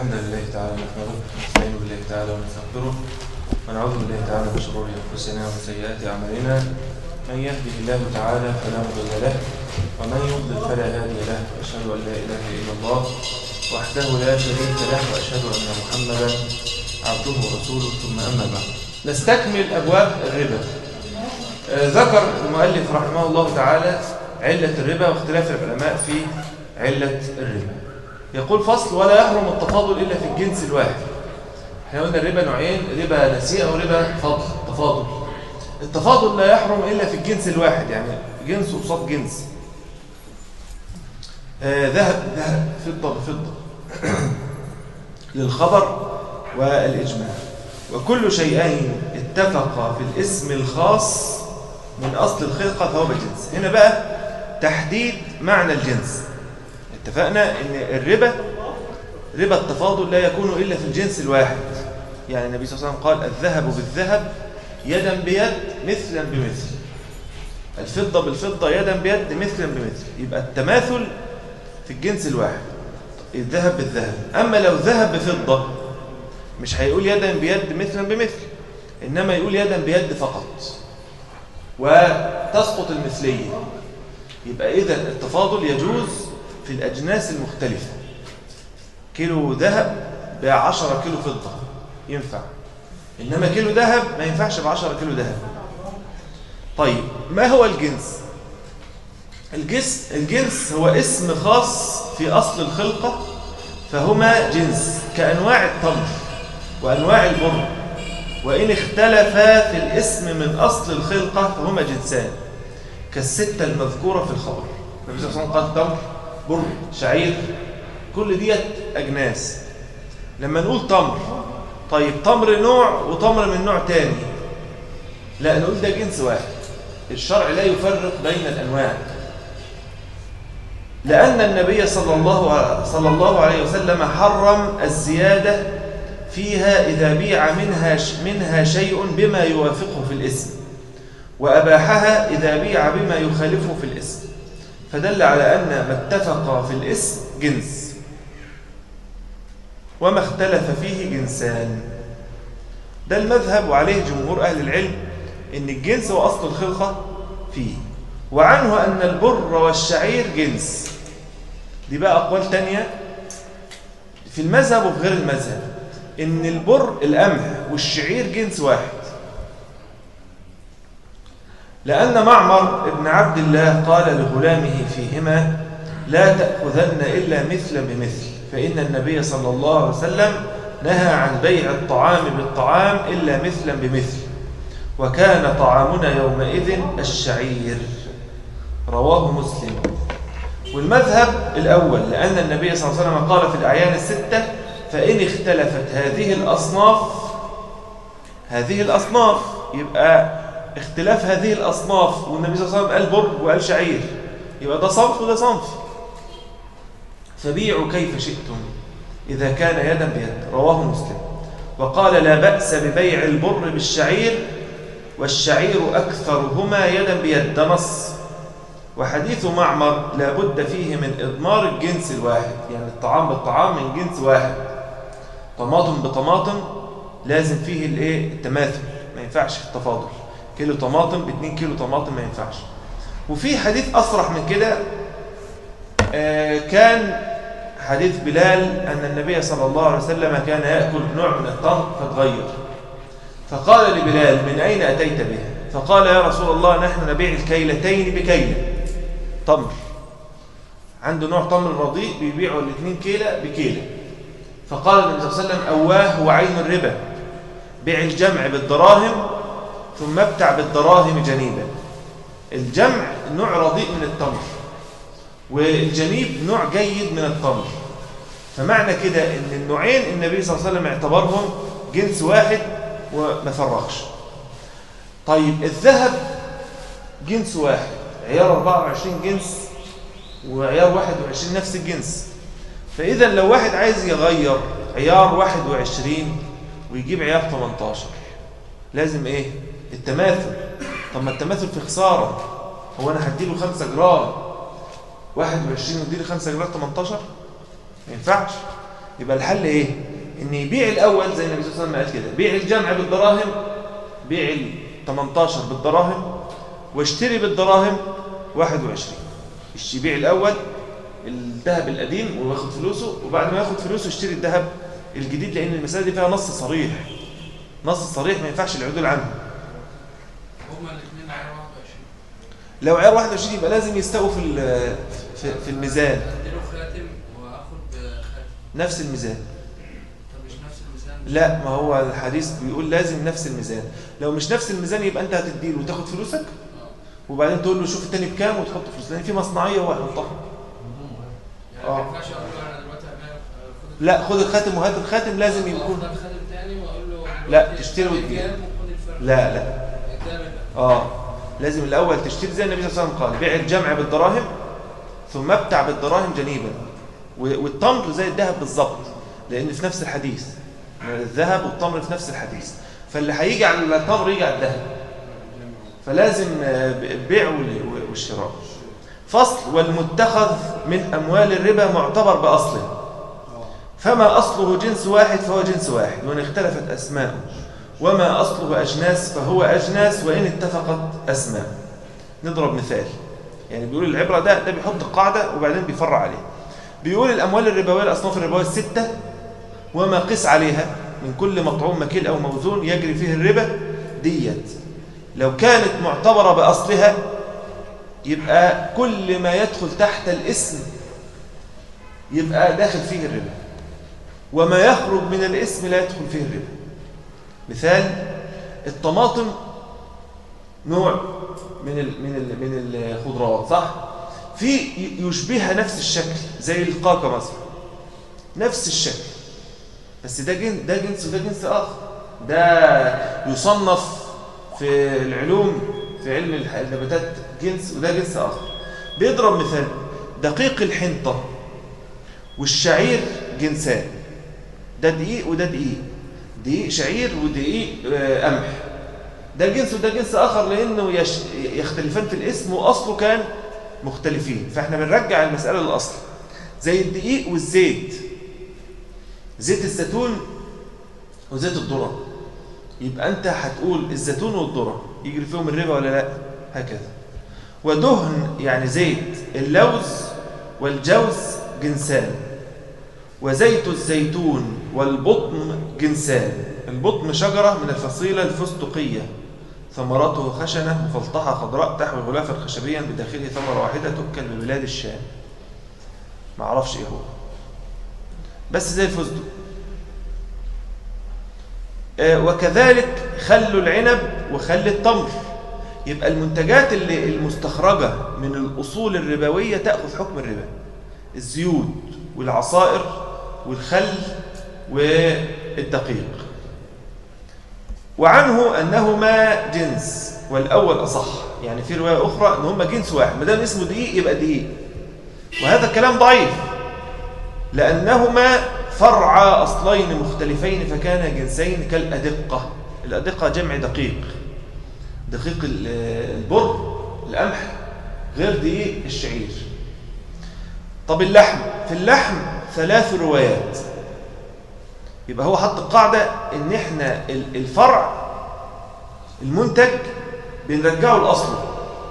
الحمد لله تعالى نحمده ونستعين بالله تعالى ونستغفره ونعوذ بالله تعالى من شرور انفسنا ومن سيئات اعمالنا من يهده الله تعالى فلا مضل له ومن يضلل فلا هادي له واشهد ان لا اله الا الله وحده لا شريك له واشهد ان محمدا عبده ورسوله ثم اما بعد نستكمل ابواب الربا آه، ذكر المؤلف رحمه الله تعالى علة الربا واختلاف العلماء في علة الربا يقول فصل ولا يحرم التفاضل إلا في الجنس الواحد احنا قلنا الربا نوعين ربا نسيئة وربا فضل تفاضل التفاضل لا يحرم إلا في الجنس الواحد يعني جنس قصاد جنس آه، ذهب ذهب فضة بفضة للخبر والإجماع وكل شيئين اتفقا في الاسم الخاص من أصل الخلقة فهو بالجنس هنا بقى تحديد معنى الجنس اتفقنا ان الربا ربا التفاضل لا يكون إلا في الجنس الواحد يعني النبي صلى الله عليه وسلم قال الذهب بالذهب يدا بيد مثلا بمثل الفضة بالفضة يدا بيد مثلا بمثل يبقى التماثل في الجنس الواحد الذهب بالذهب أما لو ذهب بفضة مش هيقول يدا بيد مثلا بمثل إنما يقول يدا بيد فقط وتسقط المثلية يبقى إذا التفاضل يجوز في الأجناس المختلفة كيلو ذهب بعشرة كيلو فضة ينفع إنما كيلو ذهب ما ينفعش بعشرة كيلو ذهب طيب ما هو الجنس الجنس الجنس هو اسم خاص في أصل الخلقة فهما جنس كأنواع التمر وأنواع البر وإن اختلفا في الاسم من أصل الخلقة فهما جنسان كالستة المذكورة في الخبر النبي صلى الله عليه وسلم قال تمر بر شعير كل ديت أجناس لما نقول تمر طيب تمر نوع وتمر من نوع تاني لا نقول ده جنس واحد الشرع لا يفرق بين الأنواع لأن النبي صلى الله صلى الله عليه وسلم حرم الزيادة فيها إذا بيع منها منها شيء بما يوافقه في الاسم وأباحها إذا بيع بما يخالفه في الاسم فدل على أن ما اتفق في الاسم جنس وما اختلف فيه جنسان ده المذهب وعليه جمهور أهل العلم إن الجنس هو أصل الخلقة فيه وعنه أن البر والشعير جنس دي بقى أقوال تانية في المذهب وفي غير المذهب إن البر القمح والشعير جنس واحد لأن معمر ابن عبد الله قال لغلامه فيهما لا تأخذن إلا مثل بمثل فإن النبي صلى الله عليه وسلم نهى عن بيع الطعام بالطعام إلا مثلا بمثل وكان طعامنا يومئذ الشعير رواه مسلم والمذهب الأول لأن النبي صلى الله عليه وسلم قال في الأعيان الستة فإن اختلفت هذه الأصناف هذه الأصناف يبقى اختلاف هذه الأصناف والنبي صلى الله عليه وسلم قال بر وقال شعير يبقى ده صنف وده صنف فبيعوا كيف شئتم إذا كان يدا بيد رواه مسلم وقال لا بأس ببيع البر بالشعير والشعير أكثرهما يدا بيد ده نص وحديث معمر لا بد فيه من إضمار الجنس الواحد يعني الطعام بالطعام من جنس واحد طماطم بطماطم لازم فيه الايه التماثل ما ينفعش في التفاضل كيلو طماطم ب 2 كيلو طماطم ما ينفعش وفي حديث أصرح من كده آه كان حديث بلال أن النبي صلى الله عليه وسلم كان يأكل نوع من التمر فتغير فقال لبلال من أين أتيت به فقال يا رسول الله نحن نبيع الكيلتين بكيلة تمر عنده نوع تمر رديء بيبيعه الاثنين كيلة بكيلة فقال النبي صلى الله عليه وسلم أواه هو عين الربا بيع الجمع بالدراهم ثم ابتع بالدراهم جنيبا الجمع نوع رديء من التمر والجنيب نوع جيد من التمر فمعنى كده ان النوعين النبي صلى الله عليه وسلم اعتبرهم جنس واحد وما فرقش طيب الذهب جنس واحد عيار 24 جنس وعيار 21 نفس الجنس فإذا لو واحد عايز يغير عيار 21 ويجيب عيار 18 لازم ايه التماثل طب ما التماثل في خسارة هو انا هديله 5 جرام 21 واديله 5 جرام 18 ما ينفعش يبقى الحل ايه ان يبيع الاول زي النبي صلى الله عليه وسلم قال كده بيع الجمع بالدراهم بيع ال 18 بالدراهم واشتري بالدراهم 21 يبيع الاول الذهب القديم وياخد فلوسه وبعد ما ياخد فلوسه يشتري الذهب الجديد لان المساله دي فيها نص صريح نص صريح ما ينفعش العدول عنه هما الاثنين عيار 21 لو عيار 21 يبقى لازم يستووا في ال- في, في الميزان اديله خاتم واخد خاتم نفس الميزان طب مش نفس الميزان لا ما هو الحديث بيقول لازم نفس الميزان لو مش نفس الميزان يبقى انت هتديله وتاخد فلوسك اه وبعدين تقول له شوف التاني بكام وتحط فلوس لان في مصنعيه هو هيحطها يعني آه. ما ينفعش اقول له انا دلوقتي هبيع خد لا خد الخاتم وهات الخاتم لازم يكون افضل خاتم تاني واقول له لا، دلوقتي تشتري الفرق وتبيع. كام وخد الفرق لا لا قدامي بقى اه لازم الاول تشتري زي النبي صلى الله عليه وسلم قال بيع الجمع بالدراهم ثم ابتع بالدراهم جنيبا و- والتمر زي الذهب بالظبط لان في نفس الحديث الذهب والتمر في نفس الحديث فاللي هيجي على التمر يجي على الذهب فلازم آه، البيع وال- والشراء فصل والمتخذ من اموال الربا معتبر باصله فما أصله جنس واحد فهو جنس واحد وإن اختلفت أسماءه وما أصله أجناس فهو أجناس وإن اتفقت أسماء نضرب مثال يعني بيقول العبرة ده ده بيحط القاعدة وبعدين بيفرع عليها بيقول الأموال الربوية الأصناف الربوية الستة وما قس عليها من كل مطعوم مكيل أو موزون يجري فيه الربا ديت لو كانت معتبرة بأصلها يبقى كل ما يدخل تحت الاسم يبقى داخل فيه الربا وما يخرج من الاسم لا يدخل فيه الربا مثال الطماطم نوع من ال من ال من الخضروات صح في يشبهها نفس الشكل زي القاقه مثلا نفس الشكل بس ده جنس ده جنس وده جنس اخر ده يصنف في العلوم في علم الح- النباتات جنس وده جنس اخر بيضرب مثال دقيق الحنطه والشعير جنسان ده دقيق وده دقيق دقيق شعير ودقيق آه، قمح ده جنس وده جنس آخر لأنه يش... يختلفان في الاسم وأصله كان مختلفين فإحنا بنرجع المسألة للأصل زي الدقيق والزيت زيت الزيتون وزيت الذرة يبقى أنت هتقول الزيتون والذرة يجري فيهم الربا ولا لا هكذا ودهن يعني زيت اللوز والجوز جنسان وزيت الزيتون والبطن جنسان البطن شجرة من الفصيلة الفستقية ثمرته خشنة مفلطحة خضراء تحوي غلافا خشبيا بداخله ثمرة واحدة تؤكل ببلاد الشام ما اعرفش ايه هو بس زي الفستق آه، وكذلك خل العنب وخل التمر يبقى المنتجات اللي المستخرجة من الأصول الربوية تأخذ حكم الربا الزيوت والعصائر والخل والدقيق وعنه أنهما جنس والأول أصح يعني في رواية أخرى أن هما جنس واحد ما دام اسمه دقيق يبقى دقيق وهذا كلام ضعيف لأنهما فرع أصلين مختلفين فكان جنسين كالأدقة الأدقة جمع دقيق دقيق ال- البر القمح غير دقيق الشعير طب اللحم في اللحم ثلاث روايات يبقى هو حط القاعدة ان احنا ال- الفرع المنتج بنرجعه لأصله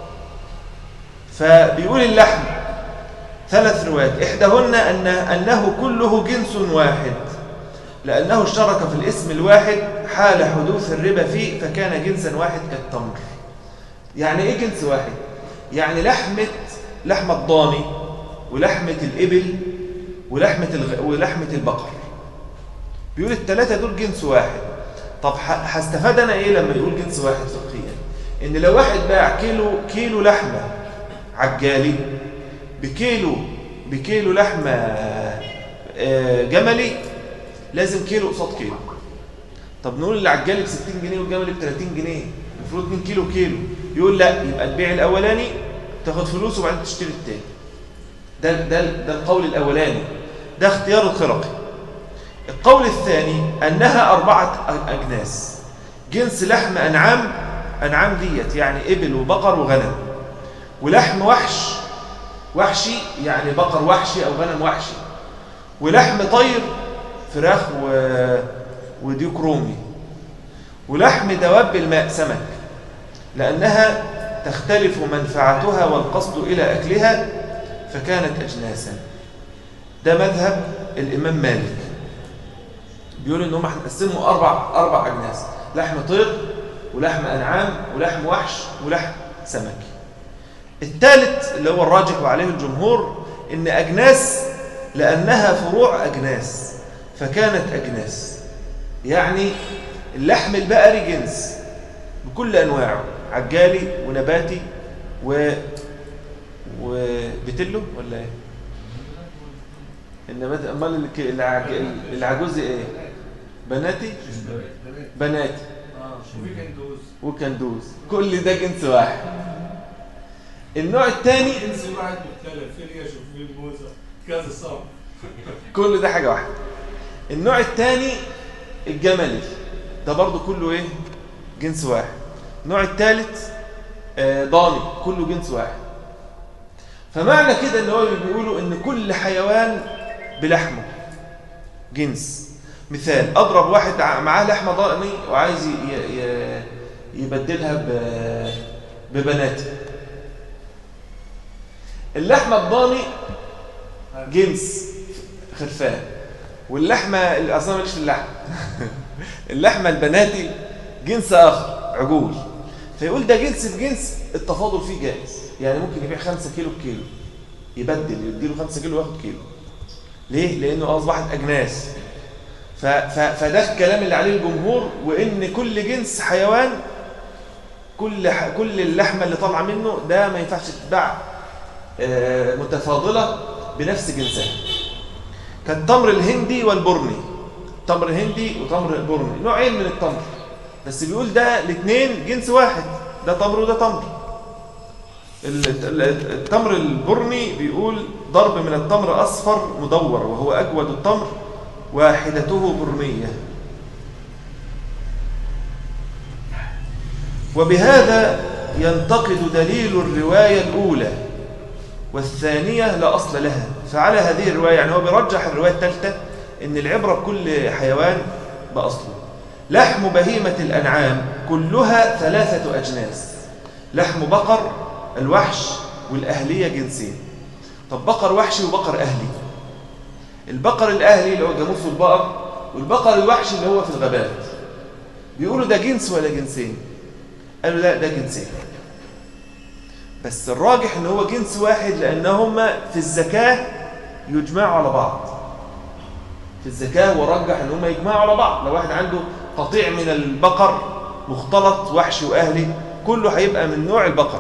فبيقول اللحم ثلاث روايات إحداهن أن أنه كله جنس واحد لأنه اشترك في الاسم الواحد حال حدوث الربا فيه فكان جنسا واحد كالتمر يعني إيه جنس واحد؟ يعني لحمة لحمة الضاني ولحمة الإبل ولحمة, الغ... ولحمة البقر بيقول الثلاثة دول جنس واحد طب ه- هستفاد أنا إيه لما يقول جنس واحد فقهيا إن لو واحد باع كيلو كيلو لحمة عجالي بكيلو بكيلو لحمة آه، جملي لازم كيلو قصاد كيلو طب نقول اللي عجالي ب 60 جنيه والجملي ب 30 جنيه المفروض 2 كيلو كيلو يقول لا يبقى البيع الاولاني تاخد فلوس وبعدين تشتري التاني ده ده ده القول الاولاني ده اختيار الخرقي القول الثاني انها اربعه اجناس جنس لحم انعام انعام ديت يعني ابل وبقر وغنم ولحم وحش وحشي يعني بقر وحشي او غنم وحشي ولحم طير فراخ و... وديك رومي ولحم دواب الماء سمك لأنها تختلف منفعتها والقصد إلى أكلها فكانت أجناسا ده مذهب الإمام مالك بيقول إن هم هنقسمه أربع, أربع أجناس لحم طير ولحم أنعام ولحم وحش ولحم سمكي الثالث اللي هو الراجح وعليه الجمهور إن أجناس لأنها فروع أجناس فكانت أجناس يعني اللحم البقري جنس بكل أنواعه عجالي ونباتي و وبتلو ولا ايه النبات امال الك- العج... العجوز ايه بناتي بناتي وفي كندوز وكندوز كل ده جنس واحد النوع الثاني جنس واحد مختلف في اليش وفي الموزه كذا صنف كل ده حاجة واحدة النوع الثاني الجملي ده برضو كله ايه جنس واحد النوع الثالث آه، ضاني كله جنس واحد فمعنى كده ان هو بيقولوا ان كل حيوان بلحمه جنس مثال اضرب واحد ع- معاه لحمه ضاني وعايز ي- ي- يبدلها ب- ببناتي اللحمه الضاني جنس خرفان واللحمه اللي اصلا ماليش في اللحم اللحمه البناتي جنس اخر عجول فيقول ده جنس بجنس التفاضل فيه جائز يعني ممكن يبيع 5 كيلو بكيلو يبدل يديله 5 كيلو وياخد كيلو ليه لانه اصبحت اجناس ف ف فده الكلام اللي عليه الجمهور وان كل جنس حيوان كل ح... كل اللحمه اللي طالعه منه ده ما ينفعش تتباع آه، متفاضله بنفس جنسها كالتمر الهندي والبرني تمر هندي وتمر برني نوعين من التمر بس بيقول ده الاثنين جنس واحد ده تمر وده تمر ال- ال- التمر البرني بيقول ضرب من التمر أصفر مدور وهو أجود التمر واحدته برمية وبهذا ينتقد دليل الرواية الأولى والثانية لا أصل لها فعلى هذه الرواية يعني هو بيرجح الرواية الثالثة إن العبرة بكل حيوان بأصله لحم بهيمة الأنعام كلها ثلاثة أجناس لحم بقر الوحش والأهلية جنسين طب بقر وحشي وبقر أهلي البقر الأهلي اللي هو جاموس البقر والبقر الوحشي اللي هو في الغابات بيقولوا ده جنس ولا جنسين قالوا لا ده جنسين بس الراجح ان هو جنس واحد لانهم في الزكاه يجمعوا على بعض في الزكاه ورجح ان هم يجمعوا على بعض لو واحد عنده قطيع من البقر مختلط وحشي واهلي كله هيبقى من نوع البقر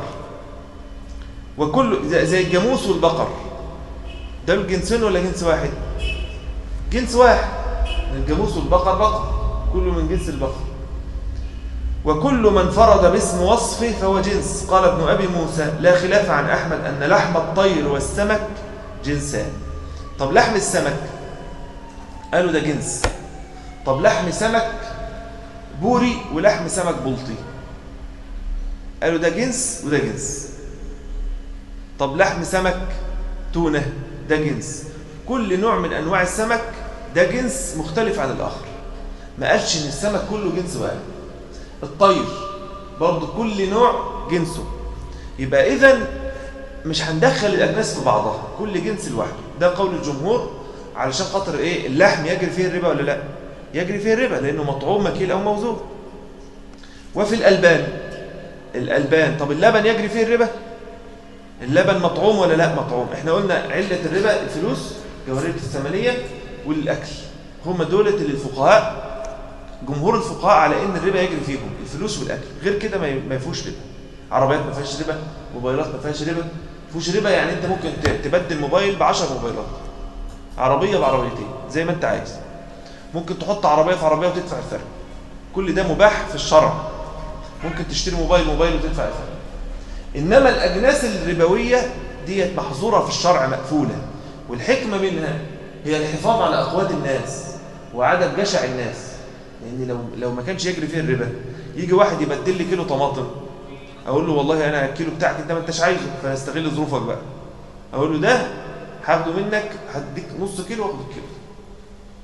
وكل زي- زي الجاموس والبقر ده الجنسين ولا جنس واحد جنس واحد الجاموس والبقر بقر كله من جنس البقر وكل من فرد باسم وصفه فهو جنس قال ابن أبي موسى لا خلاف عن أحمد أن لحم الطير والسمك جنسان طب لحم السمك قالوا ده جنس طب لحم سمك بوري ولحم سمك بلطي قالوا ده جنس وده جنس طب لحم سمك تونة ده جنس كل نوع من أنواع السمك ده جنس مختلف عن الآخر ما قالش إن السمك كله جنس واحد الطير برضو كل نوع جنسه يبقى إذن مش هندخل الأجناس في بعضها كل جنس لوحده ده قول الجمهور علشان خاطر إيه اللحم يجري فيه الربا ولا لا يجري فيه الربا لأنه مطعوم مكيل أو موزون وفي الألبان الألبان طب اللبن يجري فيه الربا اللبن مطعوم ولا لا مطعوم احنا قلنا علة الربا الفلوس جوهرية الثمنية والأكل هم دولة اللي الفقهاء جمهور الفقهاء على ان الربا يجري فيهم الفلوس والاكل غير كده ما ما يفوش ربا عربيات ما فيهاش ربا موبايلات ما فيهاش ربا ما فيهوش ربا يعني انت ممكن ت- تبدل موبايل ب 10 موبايلات عربيه بعربيتين زي ما انت عايز ممكن تحط عربيه في عربيه وتدفع الفرق كل ده مباح في الشرع ممكن تشتري موبايل موبايل وتدفع الفرق انما الاجناس الربويه ديت محظوره في الشرع مقفوله والحكمه منها هي الحفاظ على اقوات الناس وعدم جشع الناس لان لو لو ما كانش يجري فيه الربا يجي واحد يبدل لي كيلو طماطم اقول له والله انا الكيلو بتاعك انت ما انتش عايزه فاستغل ظروفك بقى اقول له ده هاخده منك هديك نص كيلو واخد الكيلو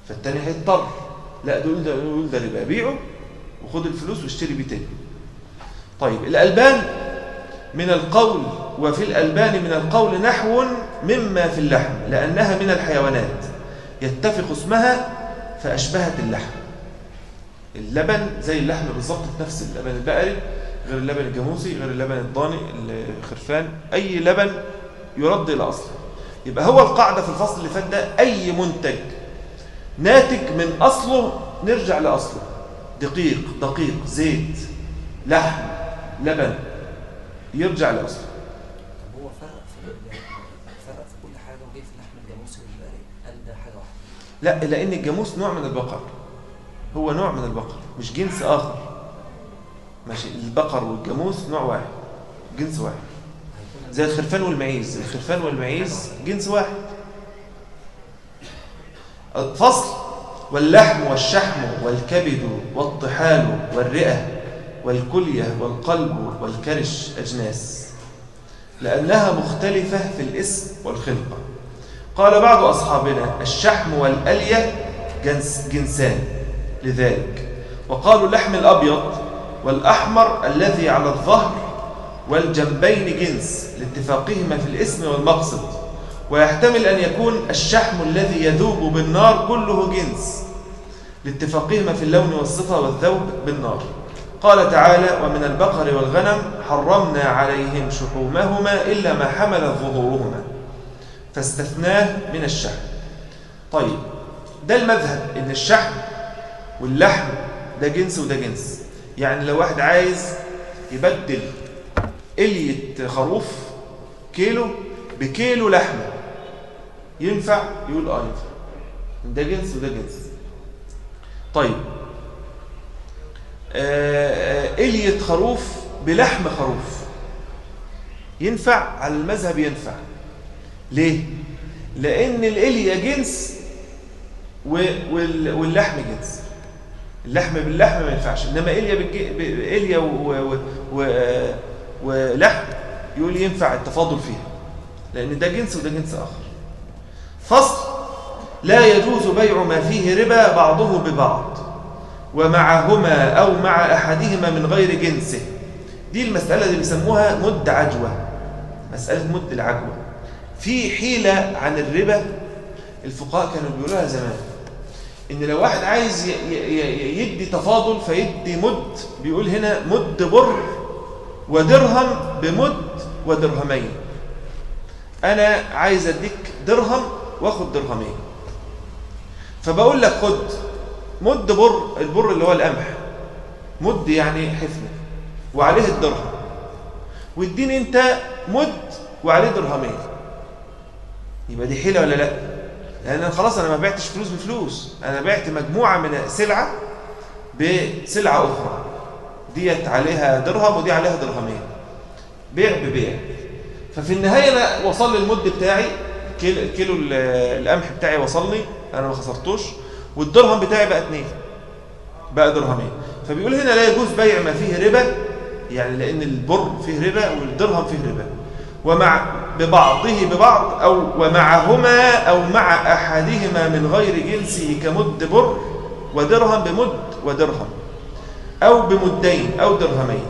فالتاني هيضطر لا دول ده دول ده ربا بيعه وخد الفلوس واشتري بيه تاني طيب الألبان من القول وفي الألبان من القول نحو مما في اللحم لأنها من الحيوانات يتفق اسمها فأشبهت اللحم اللبن زي اللحم بالظبط نفس اللبن البقري غير اللبن الجاموسي غير اللبن الضاني الخرفان أي لبن يرد إلى أصله يبقى هو القاعدة في الفصل اللي فات ده أي منتج ناتج من أصله نرجع لأصله دقيق دقيق زيت لحم لبن يرجع لأصله طب هو فرق في ال- فرق في كل حاجه وجه في اللحم الجاموسي والبقري قال ده حاجه واحده لا لأن الجاموس نوع من البقر هو نوع من البقر مش جنس آخر ماشي البقر والجاموس نوع واحد جنس واحد هيكون زي الخرفان والمعيز الخرفان والمعيز جنس واحد الفصل واللحم والشحم والكبد والطحال والرئة والكلية والقلب والكرش أجناس لأنها مختلفة في الاسم والخلقة قال بعض أصحابنا الشحم والألية جنس جنسان لذلك وقالوا اللحم الأبيض والأحمر الذي على الظهر والجنبين جنس لاتفاقهما في الاسم والمقصد ويحتمل أن يكون الشحم الذي يذوب بالنار كله جنس لاتفاقهما في اللون والصفة والذوب بالنار قال تعالى ومن البقر والغنم حرمنا عليهم شحومهما إلا ما حملت ظهورهما فاستثناه من الشحم طيب ده المذهب ان الشحم واللحم ده جنس وده جنس يعني لو واحد عايز يبدل قلية خروف كيلو بكيلو لحمة ينفع يقول اه ينفع ده جنس وده جنس طيب آه، قلية خروف بلحم خروف ينفع على المذهب ينفع ليه؟ لأن الإلية جنس و- وال- واللحم جنس اللحم باللحم ما ينفعش إنما إلية بالج- ب- إلية و- و- و- ولحم يقول ينفع التفاضل فيها لأن ده جنس وده جنس آخر فصل لا يجوز بيع ما فيه ربا بعضه ببعض ومعهما أو مع أحدهما من غير جنسه دي المسألة اللي بيسموها مد عجوة مسألة مد العجوة في حيلة عن الربا الفقهاء كانوا بيقولوها زمان إن لو واحد عايز ي- ي- ي- يدي تفاضل فيدي مد بيقول هنا مد بر ودرهم بمد ودرهمين أنا عايز أديك درهم واخد درهمين فبقول لك خد مد بر البر اللي هو القمح مد يعني حفنة وعليه الدرهم واديني انت مد وعليه درهمين يبقى دي حيلة ولا لا لان أنا خلاص انا ما بعتش فلوس بفلوس انا بعت مجموعة من سلعة بسلعة اخرى ديت عليها درهم ودي عليها درهمين بيع ببيع ففي النهاية أنا وصل لي المد بتاعي كيلو, كيلو ال- القمح بتاعي وصلني أنا ما خسرتوش والدرهم بتاعي بقى اتنين بقى درهمين فبيقول هنا لا يجوز بيع ما فيه ربا يعني لأن البر فيه ربا والدرهم فيه ربا ومع ببعضه ببعض أو ومعهما أو مع أحدهما من غير جنسه كمد بر ودرهم بمد ودرهم أو بمدين أو درهمين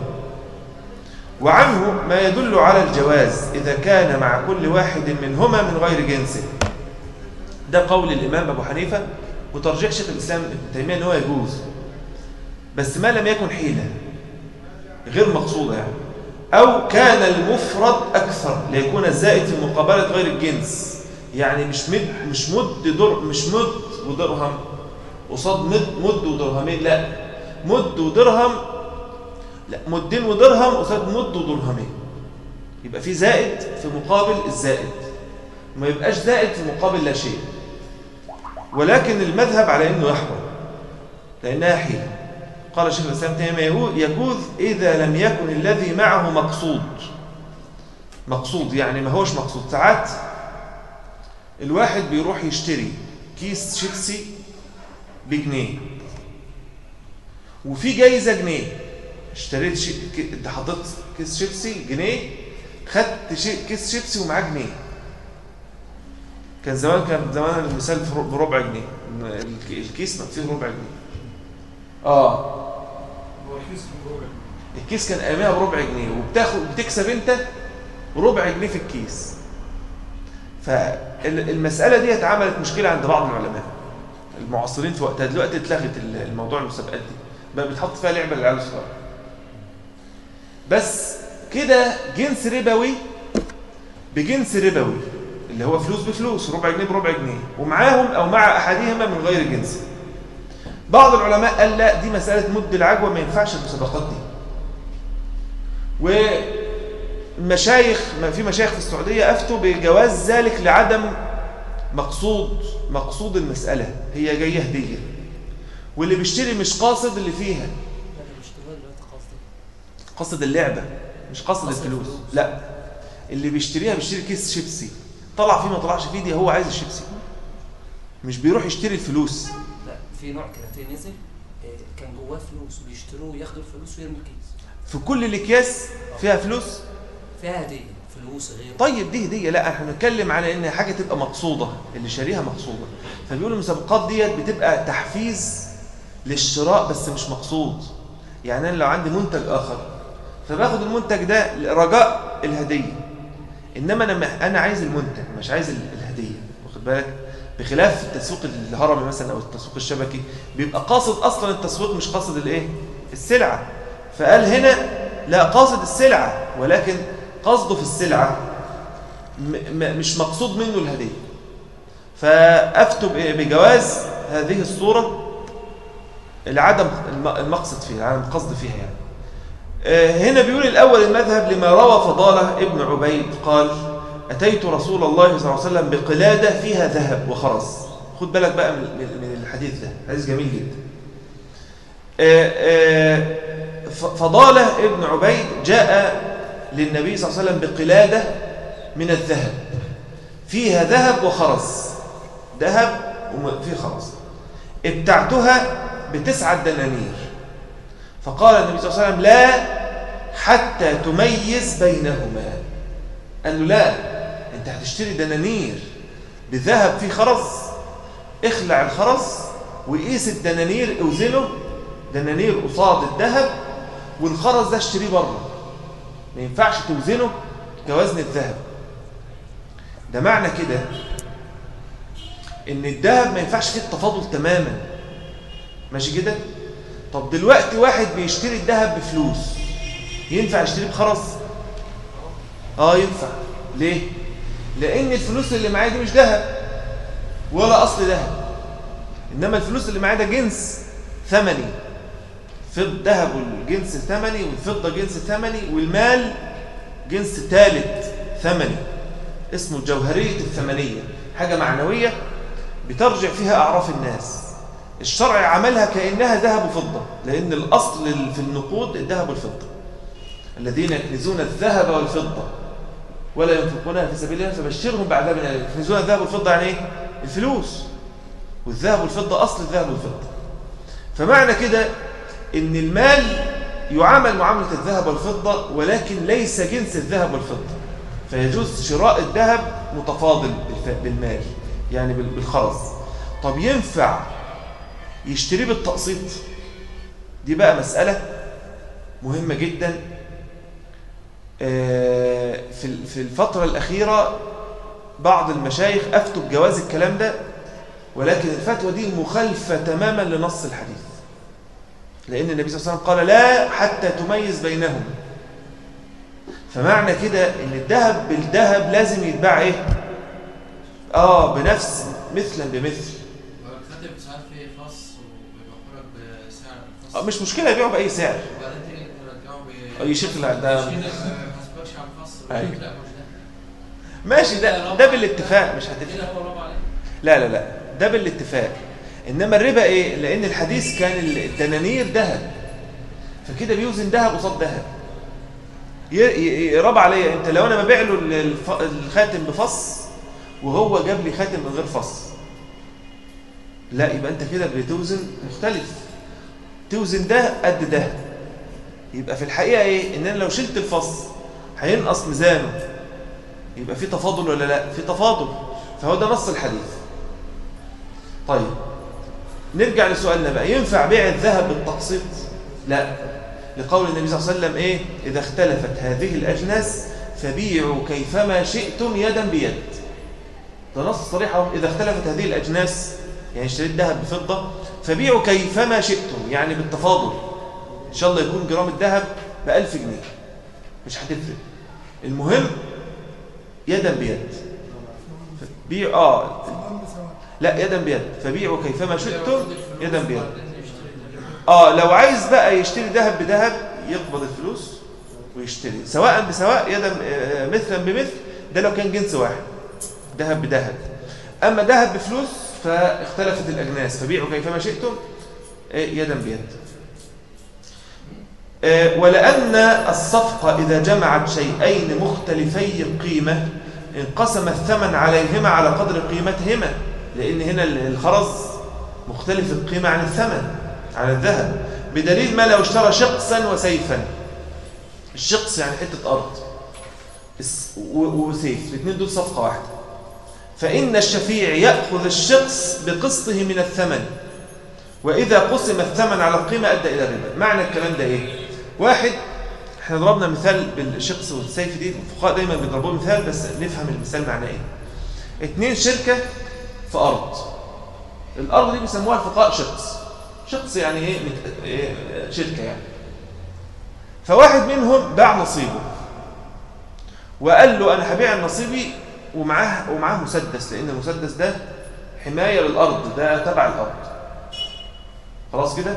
وعنه ما يدل على الجواز إذا كان مع كل واحد منهما من غير جنسه ده قول الإمام أبو حنيفة وترجيح شيخ الإسلام ابن تيمية أنه يجوز بس ما لم يكن حيلة غير مقصودة يعني أو كان المفرد أكثر ليكون الزائد في مقابلة غير الجنس يعني مش مد مش مد در مش مد ودرهم قصاد مد مد ودرهمين لا مد ودرهم لا مدين ودرهم قصاد مد ودرهمين يبقى في زائد في مقابل الزائد ما يبقاش زائد في مقابل لا شيء ولكن المذهب على انه يحرم لانها حيله قال شيخ الاسلام تيميه يجوز اذا لم يكن الذي معه مقصود مقصود يعني ما هوش مقصود ساعات الواحد بيروح يشتري كيس شيبسي بجنيه وفي جايزه جنيه اشتريت شي... ك- انت حطيت كيس شيبسي جنيه خدت شي... كيس شيبسي ومعاه جنيه كان زمان كان زمان المثال في رب- بربع جنيه الك- الكيس مكتوب ربع جنيه اه هو الكيس بربع الكيس كان ايامها بربع جنيه وبتاخد بتكسب انت ربع جنيه في الكيس فالمساله دي اتعملت مشكله عند بعض العلماء المعاصرين في وقتها دلوقتي اتلغت ال- الموضوع المسابقات دي بقى بيتحط فيها لعبه للعيال الصغار بس كده جنس ربوي بجنس ربوي اللي هو فلوس بفلوس ربع جنيه بربع جنيه ومعاهم او مع احدهما من غير جنس بعض العلماء قال لا دي مساله مد العجوه ما ينفعش المسابقات دي ومشايخ ما في مشايخ في السعوديه افتوا بجواز ذلك لعدم مقصود مقصود المساله هي جايه هديه واللي بيشتري مش قاصد اللي فيها لا ده مش دلوقتي دلوقتي قصدي قصد اللعبة مش قصد قصد الفلوس الفلوس. لا اللي بيشتريها بيشتري كيس شيبسي طلع فيه ما طلعش فيه دي هو عايز الشيبسي مش بيروح يشتري الفلوس لا في نوع كراتيه نزل آه، كان جواه فلوس بيشتروه ياخدوا الفلوس ويرموا الكيس في كل الاكياس فيها فلوس فيها هديه فلوس غير طيب دي هدية لا احنا بنتكلم على ان حاجة تبقى مقصودة اللي شاريها مقصودة فبيقولوا المسابقات ديت بتبقى تحفيز للشراء بس مش مقصود يعني انا لو عندي منتج اخر فباخد المنتج ده رجاء الهدية انما انا مح- انا عايز المنتج مش عايز ال- الهدية واخد بالك بخلاف التسويق الهرمي مثلا او التسويق الشبكي بيبقى قاصد اصلا التسويق مش قاصد الايه السلعة فقال هنا لا قاصد السلعة ولكن قصده في السلعة م- م- مش مقصود منه الهدية فأفتوا ب- بجواز هذه الصورة لعدم الم- المقصد فيها عدم القصد فيها يعني آه، هنا بيقول الأول المذهب لما روى فضالة ابن عبيد قال أتيت رسول الله صلى الله عليه وسلم بقلادة فيها ذهب وخرز خد بالك بقى من من- من الحديث ده حديث جميل جدا آه، آه، ف- فضالة ابن عبيد جاء للنبي صلى الله عليه وسلم بقلادة من الذهب فيها ذهب وخرز ذهب وفيه خرز ابتعتها بتسعة دنانير فقال النبي صلى الله عليه وسلم لا حتى تميز بينهما قال له لا انت هتشتري دنانير بذهب فيه خرز اخلع الخرز وقيس الدنانير اوزنه دنانير قصاد الذهب والخرز ده اشتريه بره ما ينفعش توزنه كوزن الذهب ده معنى كده ان الذهب ما ينفعش فيه التفاضل تماما ماشي كده طب دلوقتي واحد بيشتري الذهب بفلوس ينفع يشتريه بخرز اه ينفع ليه لان الفلوس اللي معايا دي مش ذهب ولا اصل ذهب انما الفلوس اللي معايا ده جنس ثمني في الذهب والجنس ثمني والفضة جنس ثمني والمال جنس ثالث ثمني اسمه الجوهرية الثمنية حاجة معنوية بترجع فيها أعراف الناس الشرع عملها كأنها ذهب وفضة لأن الأصل في النقود الذهب والفضة الذين يكنزون الذهب والفضة ولا ينفقونها في سبيل الله فبشرهم بعذاب أليم يكنزون الذهب والفضة يعني إيه؟ الفلوس والذهب والفضة أصل الذهب والفضة فمعنى كده ان المال يعامل معاملة الذهب والفضة ولكن ليس جنس الذهب والفضة فيجوز شراء الذهب متفاضل بالف- بالمال يعني بال- بالخرز طب ينفع يشتريه بالتقسيط دي بقى مسألة مهمة جدا آه، في ال- في الفترة الأخيرة بعض المشايخ أفتوا بجواز الكلام ده ولكن الفتوى دي مخالفة تماما لنص الحديث لأن النبي صلى الله عليه وسلم قال لا حتى تميز بينهم فمعنى كده ان الذهب بالذهب لازم يتباع ايه اه بنفس مثلا بمثل الخاتم ساعات فيه فص وبيبيعوا لك بسعر الفص آه مش مشكلة يبيعوا بأي سعر وبعدين تيجي ترجعه ب آه، يشيل لا، ده- يشيل لك ما يحاسبكش على الفص أيوة. ويقول لك لا مش ده ماشي ده ده بالاتفاق مش هتفرق كده هو ربع عليك لا لا لا ده بالاتفاق انما الربا ايه لان الحديث كان الدنانير ذهب فكده بيوزن ذهب قصاد ذهب ي- ي- يراب عليا انت لو انا ببيع له الف- الخاتم بفص وهو جاب لي خاتم من غير فص لا يبقى انت كده بتوزن مختلف توزن ده قد ده يبقى في الحقيقه ايه ان انا لو شلت الفص هينقص ميزانه يبقى في تفاضل ولا لا في تفاضل فهو ده نص الحديث طيب نرجع لسؤالنا بقى ينفع بيع الذهب بالتقسيط لا لقول النبي صلى الله عليه وسلم ايه اذا اختلفت هذه الاجناس فبيعوا كيفما شئتم يدا بيد ده نص صريح اهو اذا اختلفت هذه الاجناس يعني اشتريت ذهب بفضه فبيعوا كيفما شئتم يعني بالتفاضل ان شاء الله يكون جرام الذهب ب 1000 جنيه مش هتفرق المهم يدا بيد بيع اه لا يدا بيد فبيعوا كيفما شئتم يدا بيد اه لو عايز بقى يشتري ذهب بذهب يقبض الفلوس ويشتري سواء بسواء يدا آه، مثلا بمثل ده لو كان جنس واحد ذهب بذهب اما ذهب بفلوس فاختلفت الاجناس فبيعوا كيفما شئتم آه، يدا بيد آه، ولأن الصفقة إذا جمعت شيئين مختلفي القيمة انقسم الثمن عليهما على قدر قيمتهما لأن هنا الخرز مختلف القيمة عن الثمن عن الذهب بدليل ما لو اشترى شقصا وسيفا الشقص يعني حتة أرض الس- و- وسيف الاثنين دول صفقة واحدة فإن الشفيع يأخذ الشقص بقسطه من الثمن وإذا قسم الثمن على القيمة أدى إلى الربا معنى الكلام ده إيه؟ واحد احنا ضربنا مثال بالشقص والسيف دي الفقهاء دايما بيضربوا مثال بس نفهم المثال معناه ايه اتنين شركة في أرض الأرض دي بيسموها الفقهاء شقص شقص يعني ايه, مت... إيه شركة يعني فواحد منهم باع نصيبه وقال له أنا هبيع نصيبي ومعاه ومعاه مسدس لأن المسدس ده حماية للأرض ده تبع الأرض خلاص كده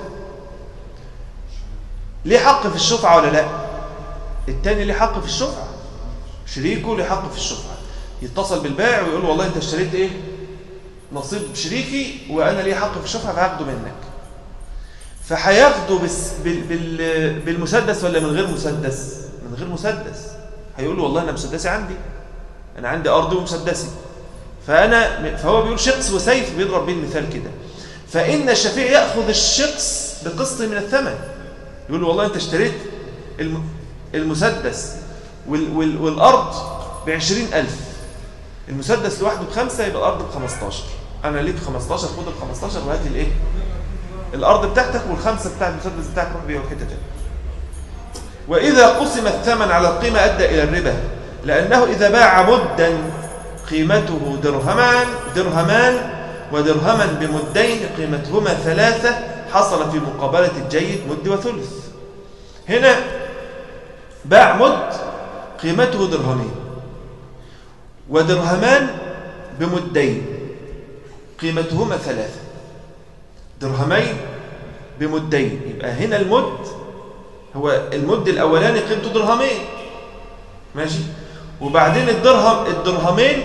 ليه حق في الشفعة ولا لا التاني ليه حق في الشفعة شريكه ليه حق في الشفعة يتصل بالبائع ويقول له والله انت اشتريت ايه نصيب شريكي وانا ليه حق في الشفعة فهاخده منك فهياخده بس بال بال بالمسدس ولا من غير مسدس من غير مسدس هيقول له والله انا مسدسي عندي انا عندي ارضي ومسدسي فانا فهو بيقول شقص وسيف بيضرب بيه المثال كده فان الشفيع ياخذ الشقص بقسط من الثمن يقول له والله انت اشتريت الم- المسدس وال وال والارض بعشرين ألف المسدس لوحده بخمسة يبقى الأرض بخمستاشر أنا ليك خمستاشر خد الخمستاشر وهات لي الإيه الأرض بتاعتك والخمسة بتاع المسدس بتاعك روح بيها حتة تانية وإذا قسم الثمن على القيمة أدى إلى الربا لأنه إذا باع مدا قيمته درهمان درهمان ودرهما بمدين قيمتهما ثلاثة حصل في مقابلة الجيد مد وثلث هنا باع مد قيمته درهمين ودرهمان بمدين قيمتهما ثلاثة درهمين بمدين يبقى هنا المد هو المد الأولاني قيمته درهمين ماشي وبعدين الدرهم الدرهمين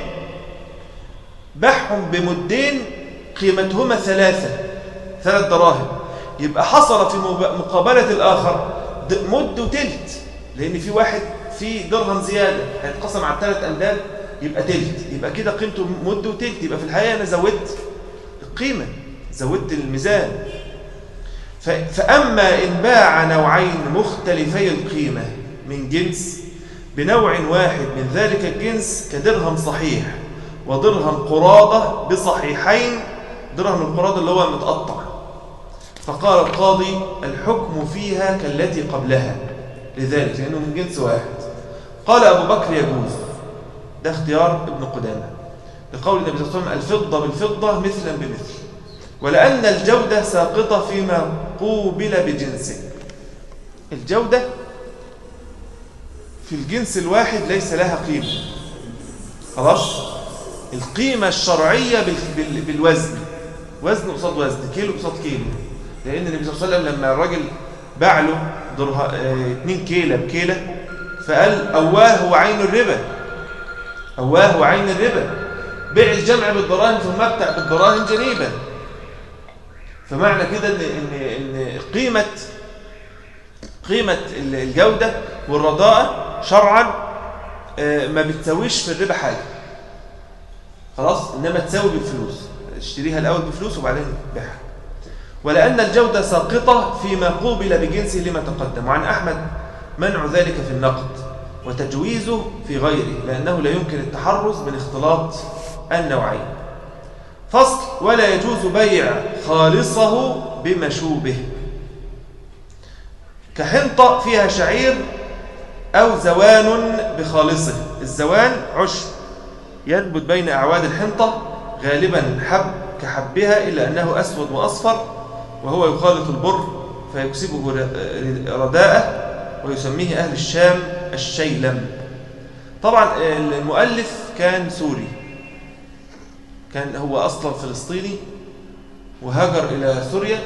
باعهم بمدين قيمتهما ثلاثة ثلاث دراهم يبقى حصل في مب- مقابلة الآخر د- مد وتلت لأن في واحد في درهم زيادة هيتقسم على الثلاث أمداد يبقى تلت يبقى كده قيمته مد وتلت يبقى في الحقيقة أنا زودت القيمة زودت الميزان ف- فأما إن باع نوعين مختلفي القيمة من جنس بنوع واحد من ذلك الجنس كدرهم صحيح ودرهم قرادة بصحيحين درهم القرادة اللي هو متقطع فقال القاضي الحكم فيها كالتي قبلها لذلك لأنه من جنس واحد قال أبو بكر يجوز ده اختيار ابن قدامة لقول النبي صلى الله عليه وسلم الفضة بالفضة مثلا بمثل ولأن الجودة ساقطة فيما قوبل بجنسه الجودة في الجنس الواحد ليس لها قيمة خلاص القيمة الشرعية بال- بال- بالوزن وزن قصاد وزن كيلو قصاد كيلو لأن النبي صلى الله عليه وسلم لما الراجل باع له درها 2 كيلة بكيلة فقال أواه هو عين الربا أواه هو عين الربا بيع الجمع بالدراهم ثم ابتع بالدراهم جنيبا فمعنى كده ان ان ان قيمه قيمه الجوده والرداءه شرعا آه، ما بتساويش في الربا حاجه خلاص انما تساوي بالفلوس اشتريها الاول بفلوس وبعدين بيعها ولان الجوده ساقطه فيما قوبل بجنسه لما تقدم وعن احمد منع ذلك في النقد وتجويزه في غيره لانه لا يمكن التحرز من اختلاط النوعين فصل ولا يجوز بيع خالصه بمشوبه كحنطة فيها شعير أو زوان بخالصه الزوان عشب ينبت بين أعواد الحنطة غالبا حب كحبها إلا أنه أسود وأصفر وهو يخالط البر فيكسبه رداءه ويسميه أهل الشام الشيلم طبعا المؤلف كان سوري كان هو أصلا فلسطيني وهاجر إلى سوريا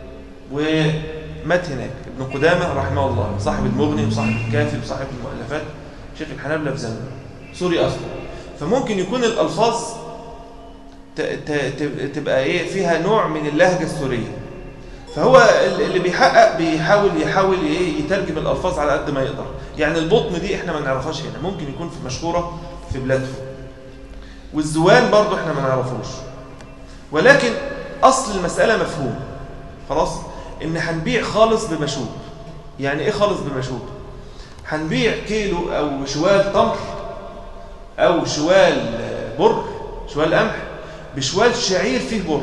ومات هناك ابن قدامة رحمه الله صاحب المغني وصاحب الكافي وصاحب المؤلفات شيخ الحنابلة في زمنه سوري أصلا فممكن يكون الألفاظ ت- ت- ت- تبقى إيه فيها نوع من اللهجة السورية فهو اللي بيحقق بيحاول يحاول ايه يترجم الالفاظ على قد ما يقدر يعني البطن دي احنا ما نعرفهاش هنا ممكن يكون في مشهوره في بلادهم والزوان برضو احنا ما نعرفوش ولكن اصل المساله مفهوم خلاص ان هنبيع خالص بمشوب يعني ايه خالص بمشوب هنبيع كيلو او شوال تمر او شوال بر شوال قمح بشوال شعير فيه بر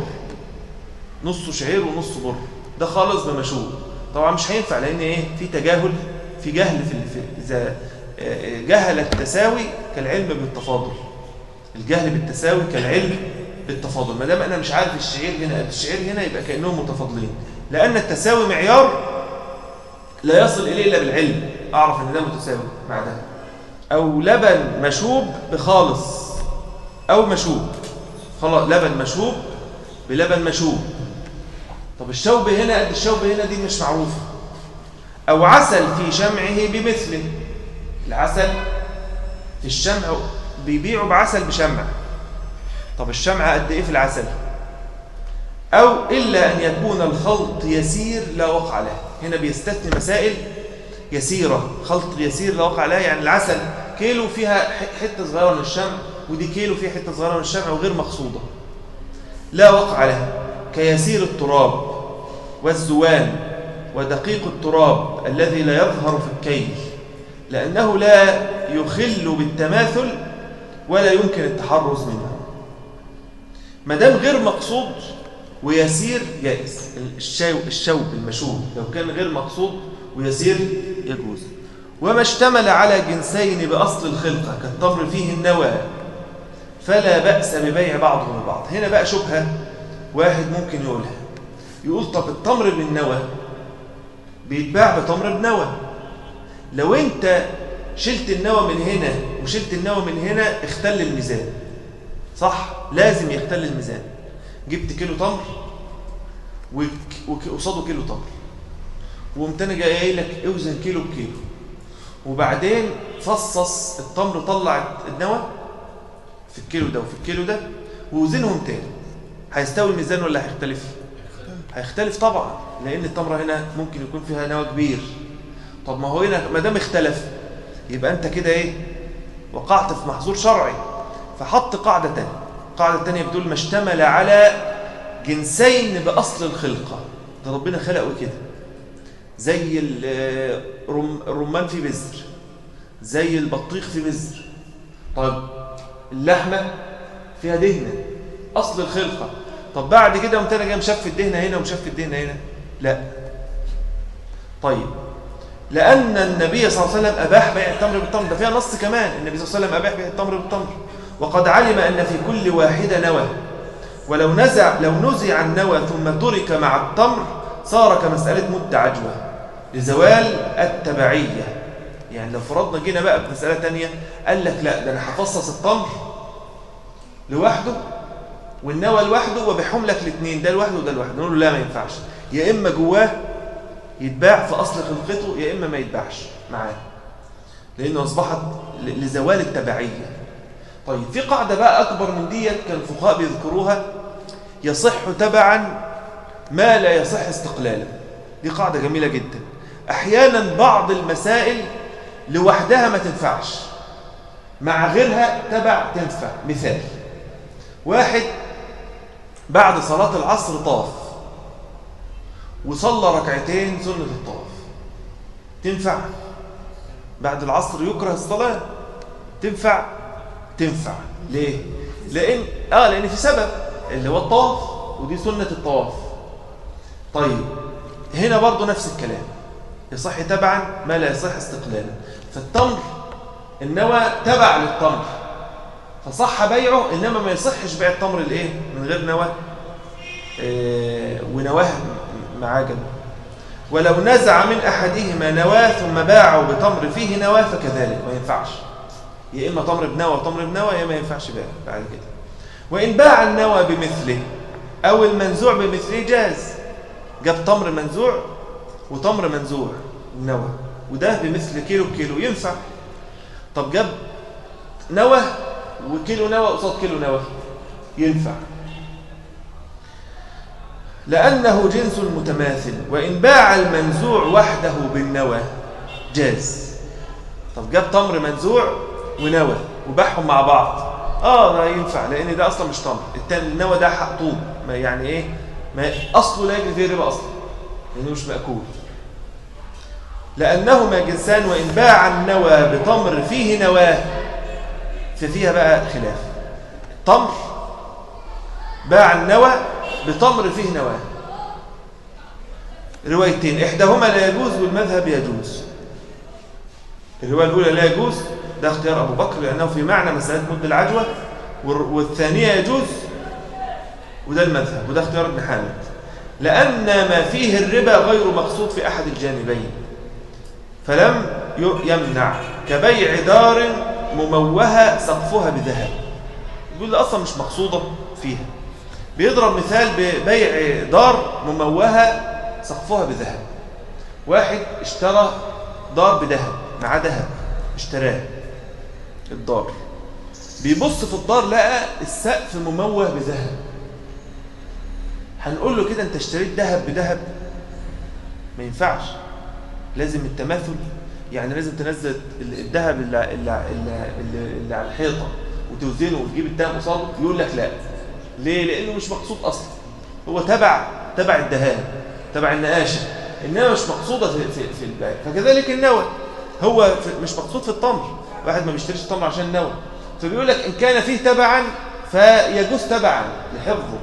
نصه شعير ونصه بر ده خالص بمشوب طبعا مش هينفع لان ايه في تجاهل في جهل في في- اذا آه، جهل التساوي كالعلم بالتفاضل الجهل بالتساوي كالعلم بالتفاضل ما دام انا مش عارف الشعير هنا قد الشعير هنا يبقى كانهم متفاضلين لان التساوي معيار لا يصل اليه الا بالعلم اعرف ان ده متساوي مع ده او لبن مشوب بخالص او مشوب خلاص لبن مشوب بلبن مشوب طب الشوب هنا قد الشوب هنا دي مش معروفة أو عسل في شمعه بمثله العسل في الشمع بيبيعوا بعسل بشمع طب الشمع قد إيه في العسل أو إلا أن يكون الخلط يسير لا وقع له هنا بيستثني مسائل يسيرة خلط يسير لا وقع له يعني العسل كيلو فيها ح- حتة صغيرة من الشمع ودي كيلو فيها حتة صغيرة من الشمع وغير مقصودة لا وقع له كيسير التراب والزوان ودقيق التراب الذي لا يظهر في الكيل لأنه لا يخل بالتماثل ولا يمكن التحرز منه ما دام غير مقصود ويسير يائس الشو الشوب المشوب لو كان غير مقصود ويسير يجوز وما اشتمل على جنسين بأصل الخلقة كالتمر فيه النوى فلا بأس ببيع بعضهم البعض هنا بقى شبهة واحد ممكن يقولها يقول طب التمر بالنوى بيتباع بتمر بنوى لو انت شلت النوى من هنا وشلت النوى من هنا اختل الميزان صح لازم يختل الميزان جبت كيلو تمر وك- وك- وقصاده كيلو تمر وقمت انا جاي قايل لك اوزن كيلو بكيلو وبعدين فصص التمر طلع النوى في الكيلو ده وفي الكيلو ده ووزنهم تاني هيستوي الميزان ولا هيختلف هيختلف طبعا لان التمره هنا ممكن يكون فيها نوى كبير طب ما هو هنا ما دام اختلف يبقى انت كده ايه وقعت في محظور شرعي فحط قاعده تانية قاعده تانية بتقول ما اشتمل على جنسين باصل الخلقه ده ربنا خلقه كده زي ال- الرم- الرمان في بذر زي البطيخ في بذر طيب اللحمه فيها دهنه اصل الخلقه طب بعد كده قمت انا جاي مشف الدهنه هنا ومشف الدهنه هنا لا طيب لان النبي صلى الله عليه وسلم اباح بيع التمر بالتمر ده فيها نص كمان النبي صلى الله عليه وسلم اباح بيع التمر بالتمر وقد علم ان في كل واحده نوى ولو نزع لو نزع النوى ثم ترك مع التمر صار كمساله مد عجوه لزوال التبعيه يعني لو فرضنا جينا بقى بمساله ثانيه قال لك لا ده انا هفصص التمر لوحده والنوى لوحده وبيحهم لك الاثنين ده لوحده وده لوحده نقول له لا ما ينفعش يا اما جواه يتباع في اصل خلقته يا اما ما يتباعش معاه لانه اصبحت ل- لزوال التبعيه طيب في قاعده بقى اكبر من ديت كان الفقهاء بيذكروها يصح تبعا ما لا يصح استقلالا دي قاعده جميله جدا احيانا بعض المسائل لوحدها ما تنفعش مع غيرها تبع تنفع مثال واحد بعد صلاة العصر طاف وصلى ركعتين سنة الطواف تنفع بعد العصر يكره الصلاة تنفع تنفع ليه لان اه لان في سبب اللي هو الطواف ودي سنه الطواف طيب هنا برضو نفس الكلام يصح تبعا ما لا يصح استقلالا فالتمر النوى تبع للتمر فصح بيعه انما ما يصحش بيع التمر الايه من غير نوى آه، ونواه معاه جنب ولو نزع من احدهما نواه ثم باعه بتمر فيه نواه فكذلك ما ينفعش يا اما تمر بنوى وتمر بنوى يا ما ينفعش بيع بعد كده وان باع النوى بمثله او المنزوع بمثله جاز جاب تمر منزوع وتمر منزوع نوى وده بمثل كيلو كيلو ينفع طب جاب نوى وكيلو نوى قصاد كيلو نوى ينفع لأنه جنس متماثل وإن باع المنزوع وحده بالنوى جاز طب جاب تمر منزوع ونوى وباعهم مع بعض اه ده ينفع لان ده اصلا مش تمر التاني النوى ده حق طوب ما يعني ايه ما اصله لا يجري فيه ربا اصلا لانه مش ماكول لانهما جنسان وان باع النوى بتمر فيه نواه ففيها بقى خلاف التمر باع النوى بتمر فيه نواه روايتين احداهما لا يجوز والمذهب يجوز الروايه الاولى لا يجوز ده اختيار ابو بكر لانه في معنى مساله مد العجوه والر- والثانيه يجوز وده المذهب وده اختيار ابن حامد لان ما فيه الربا غير مقصود في احد الجانبين فلم ي- يمنع كبيع دار مموهه سقفها بذهب يقول ده اصلا مش مقصوده فيها بيضرب مثال ببيع دار مموهه سقفها بذهب واحد اشترى دار بذهب معاه ذهب اشتراه الدار بيبص في الدار لقى السقف مموه بذهب هنقول له كده انت اشتريت ذهب بذهب ما ينفعش لازم التماثل يعني لازم تنزل ال- الذهب اللي, اللي, اللي, اللي, اللي على الحيطه وتوزنه وتجيب التهم قصاده يقول لك لا ليه لانه مش مقصود اصلا هو تبع تبع الدهان تبع النقاشه انما مش مقصوده في في, في البيع فكذلك النوى هو في مش مقصود في التمر واحد ما بيشتريش التمر عشان النوى فبيقول لك ان كان فيه تبعا فيجوز تبعا لحفظه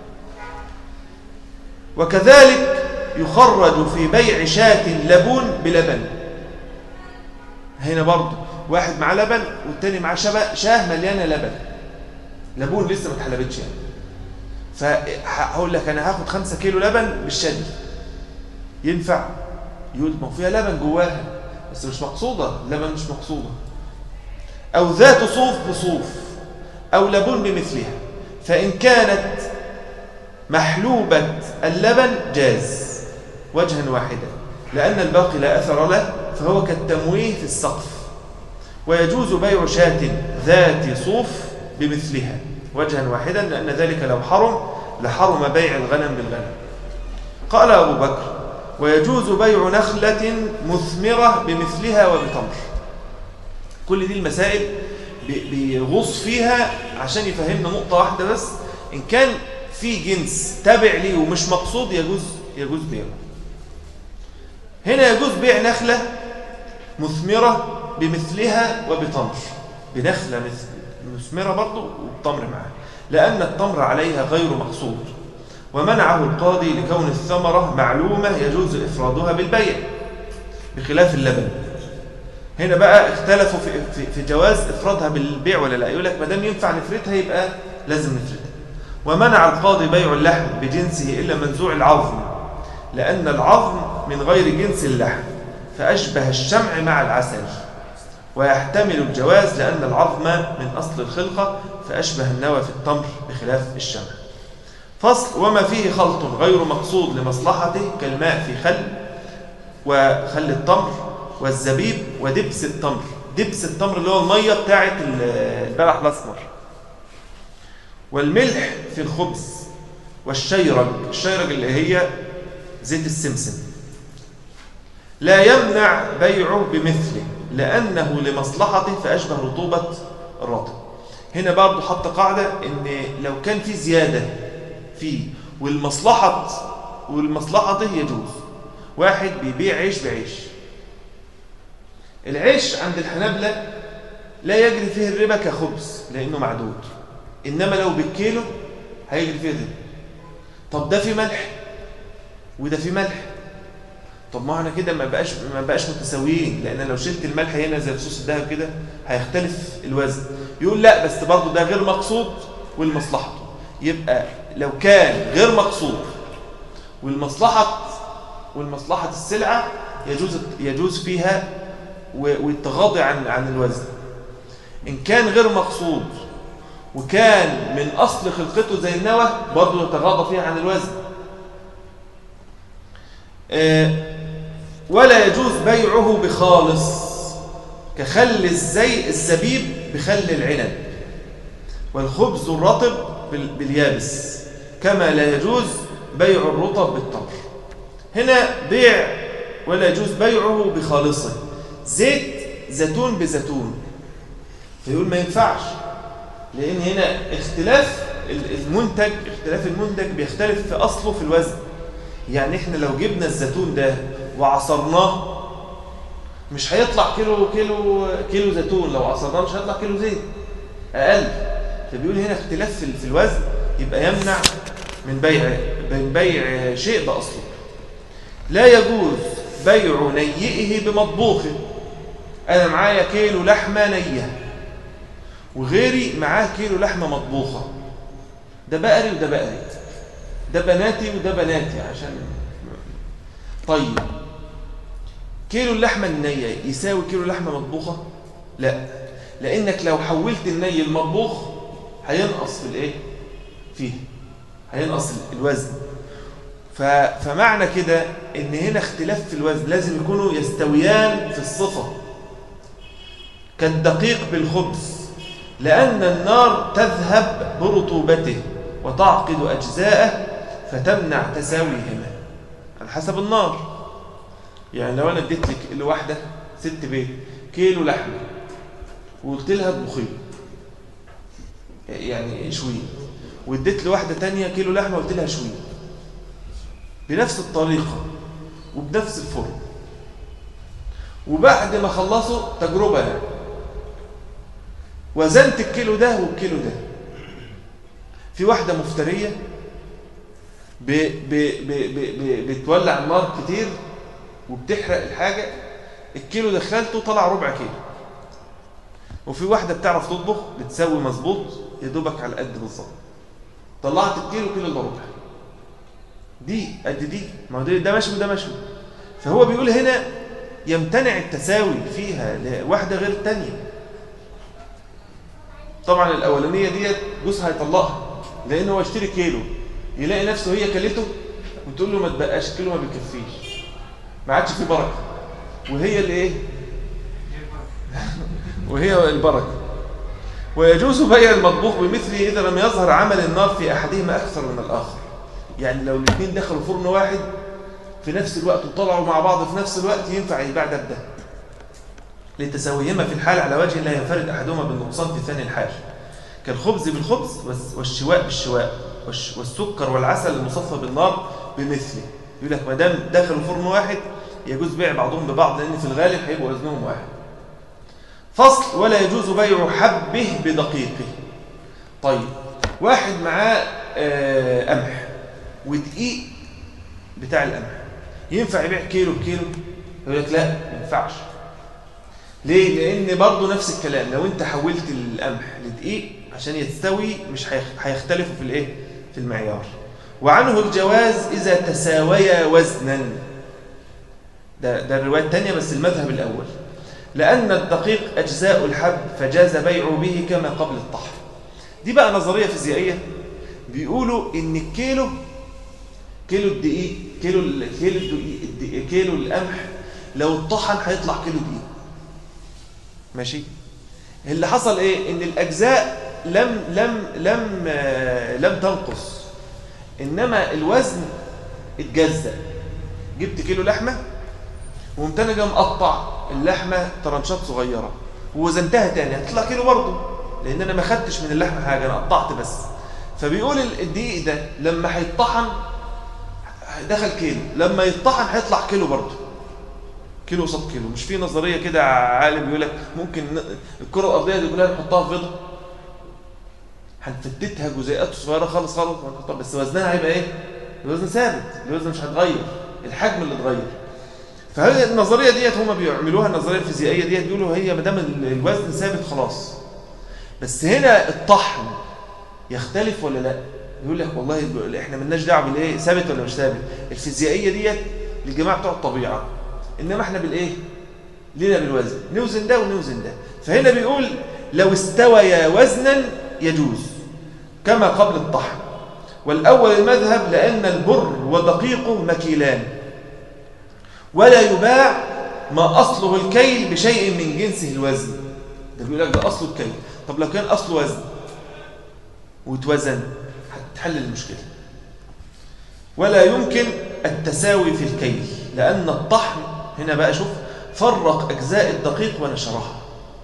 وكذلك يخرج في بيع شاة لبون بلبن هنا برضه واحد معاه لبن والتاني معاه شبه شاه مليانه لبن لبون لسه ما اتحلبتش يعني فهقول لك انا هاخد خمسة كيلو لبن بالشدي ينفع يقول ما هو فيها لبن جواها بس مش مقصوده لبن مش مقصوده او ذات صوف بصوف او لبون بمثلها فان كانت محلوبة اللبن جاز وجها واحدا لأن الباقي لا أثر له فهو كالتمويه في السقف ويجوز بيع شاة ذات صوف بمثلها وجها واحدا لأن ذلك لو حرم لحرم بيع الغنم بالغنم قال أبو بكر ويجوز بيع نخلة مثمرة بمثلها وبتمر كل دي المسائل بي- بيغوص فيها عشان يفهمنا نقطة واحدة بس إن كان في جنس تابع ليه ومش مقصود يجوز يجوز بيعه هنا يجوز بيع نخلة مثمرة بمثلها وبتمر بنخلة مثل مثمرة برضه وبتمر معها لأن التمر عليها غير مقصود ومنعه القاضي لكون الثمرة معلومة يجوز إفرادها بالبيع بخلاف اللبن هنا بقى اختلفوا في, في, في جواز إفرادها بالبيع ولا لا يقول لك ما دام ينفع نفردها يبقى لازم نفردها ومنع القاضي بيع اللحم بجنسه إلا منزوع العظم لأن العظم من غير جنس اللحم فأشبه الشمع مع العسل ويحتمل الجواز لأن العظم من أصل الخلقة فأشبه النوى في التمر بخلاف الشمع فصل وما فيه خلط غير مقصود لمصلحته كالماء في خل وخل التمر والزبيب ودبس التمر دبس التمر اللي هو المية بتاعت البلح الأسمر والملح في الخبز والشيرج الشيرج اللي هي زيت السمسم لا يمنع بيعه بمثله لأنه لمصلحته فأشبه رطوبة الرطب هنا برضو حط قاعدة إن لو كان في زيادة فيه والمصلحة والمصلحته يجوز واحد بيبيع عيش بعيش العيش عند الحنابلة لا يجري فيه الربا كخبز لأنه معدود انما لو بالكيلو هيجري فيها دم طب ده في ملح وده في ملح طب ما احنا كده ما بقاش ما بقاش متساويين لان لو شلت الملح هنا زي رصاص الذهب كده هيختلف الوزن يقول لا بس برضه ده غير مقصود والمصلحه يبقى لو كان غير مقصود والمصلحه والمصلحه السلعه يجوز يجوز فيها و- والتغاضي عن عن الوزن ان كان غير مقصود وكان من اصل خلقته زي النوى برضه يتغاضى فيها عن الوزن آه، ولا يجوز بيعه بخالص كخل الزي الزبيب بخل العنب والخبز الرطب بال- باليابس كما لا يجوز بيع الرطب بالتمر هنا بيع ولا يجوز بيعه بخالصه زيت زيتون بزيتون فيقول ما ينفعش لان هنا اختلاف ال- المنتج اختلاف المنتج بيختلف في اصله في الوزن يعني احنا لو جبنا الزيتون ده وعصرناه مش هيطلع كيلو كيلو كيلو زيتون لو عصرناه مش هيطلع كيلو زيت اقل فبيقول هنا اختلاف في في الوزن يبقى يمنع من بيع من بيع شيء باصله لا يجوز بيع نيئه بمطبوخه انا معايا كيلو لحمه نيه وغيري معاه كيلو لحمه مطبوخه ده بقري وده بقري ده بناتي وده بناتي عشان طيب كيلو اللحمه النيه يساوي كيلو لحمه مطبوخه لا لانك لو حولت الني المطبوخ هينقص في الايه فيه هينقص الوزن ف... فمعنى كده ان هنا اختلاف في الوزن لازم يكونوا يستويان في الصفه كالدقيق بالخبز لأن النار تذهب برطوبته وتعقد أجزاءه فتمنع تساويهما على حسب النار يعني لو أنا اديت لك لواحدة ست بيت كيلو لحمة وقلت لها اطبخيه يعني شويه واديت لواحدة تانية كيلو لحمة وقلت لها شويه بنفس الطريقة وبنفس الفرن وبعد ما خلصوا تجربة يعني وزنت الكيلو ده والكيلو ده في واحدة مفترية ب ب ب ب ب بتولع النار كتير وبتحرق الحاجة الكيلو دخلته طلع ربع كيلو وفي واحدة بتعرف تطبخ بتسوي مظبوط يا دوبك على قد بالظبط طلعت الكيلو كيلو الا ربع دي قد دي ما هو ده ده مشوي ده مشوي فهو بيقول هنا يمتنع التساوي فيها لواحدة غير التانية طبعا الاولانيه ديت جوزها هيطلقها لان هو اشتري كيلو يلاقي نفسه هي كلته وتقول له ما تبقاش كيلو ما بيكفيش ما عادش فيه بركه وهي اللي ايه وهي البركه ويجوز بيع المطبوخ بمثله اذا لم يظهر عمل النار في احدهما اكثر من الاخر يعني لو الاثنين دخلوا فرن واحد في نفس الوقت وطلعوا مع بعض في نفس الوقت ينفع يباع ده بده لتساويهما في الحال على وجه لا ينفرد احدهما بالنقصان في ثاني الحال كالخبز بالخبز والشواء بالشواء والش- والسكر والعسل المصفى بالنار بمثله يقول لك ما دام دخلوا فرن واحد يجوز بيع بعضهم ببعض لان في الغالب هيبقوا وزنهم واحد فصل ولا يجوز بيع حبه بدقيقه طيب واحد معاه آه، قمح ودقيق بتاع القمح ينفع يبيع كيلو بكيلو يقول لك لا ما ينفعش ليه؟ لأن برضه نفس الكلام لو أنت حولت القمح لدقيق عشان يستوي مش هيخ- هيختلفوا في الإيه؟ في المعيار. وعنه الجواز إذا تساويا وزنا. ده ده الرواية الثانية بس المذهب الأول. لأن الدقيق أجزاء الحب فجاز بيعه به كما قبل الطحن. دي بقى نظرية فيزيائية بيقولوا إن الكيلو كيلو الدقيق كيلو ال- كيلو الدقيق الدقيق- كيلو القمح لو اتطحن هيطلع كيلو دقيق. ماشي اللي حصل ايه ان الاجزاء لم لم لم آه، لم تنقص انما الوزن اتجزأ جبت كيلو لحمه وقمت انا جاي مقطع اللحمه طرنشات صغيره ووزنتها تاني هتطلع كيلو برضه لان انا ما خدتش من اللحمه حاجه انا قطعت بس فبيقول ال- الدقيق ده لما هيتطحن دخل كيلو لما يتطحن هيطلع كيلو برضه كيلو قصاد كيلو مش في نظريه كده عالم بيقول لك ممكن ن- الكره الارضيه دي كلها نحطها في بيضه هنفتتها جزيئات صغيره خالص خالص طب بس وزنها هيبقى ايه الوزن ثابت الوزن مش هيتغير الحجم اللي اتغير فهذه النظريه ديت هم بيعملوها النظريه الفيزيائيه ديت بيقولوا هي ما دام الوزن ثابت خلاص بس هنا الطحن يختلف ولا لا يقول لك والله ال- احنا ملناش دعوه بالايه ثابت ولا مش ثابت الفيزيائيه ديت للجماعه بتوع الطبيعه انما احنا بالايه لينا بالوزن نوزن ده ونوزن ده فهنا بيقول لو استويا وزنا يجوز كما قبل الطحن والأول المذهب لأن البر ودقيقه مكيلان ولا يباع ما أصله الكيل بشيء من جنسه الوزن ده بيقول لك ده أصله الكيل طب لو كان أصله وزن وتوزن هتحل المشكلة ولا يمكن التساوي في الكيل لأن الطحن هنا بقى شوف فرق أجزاء الدقيق ونشرها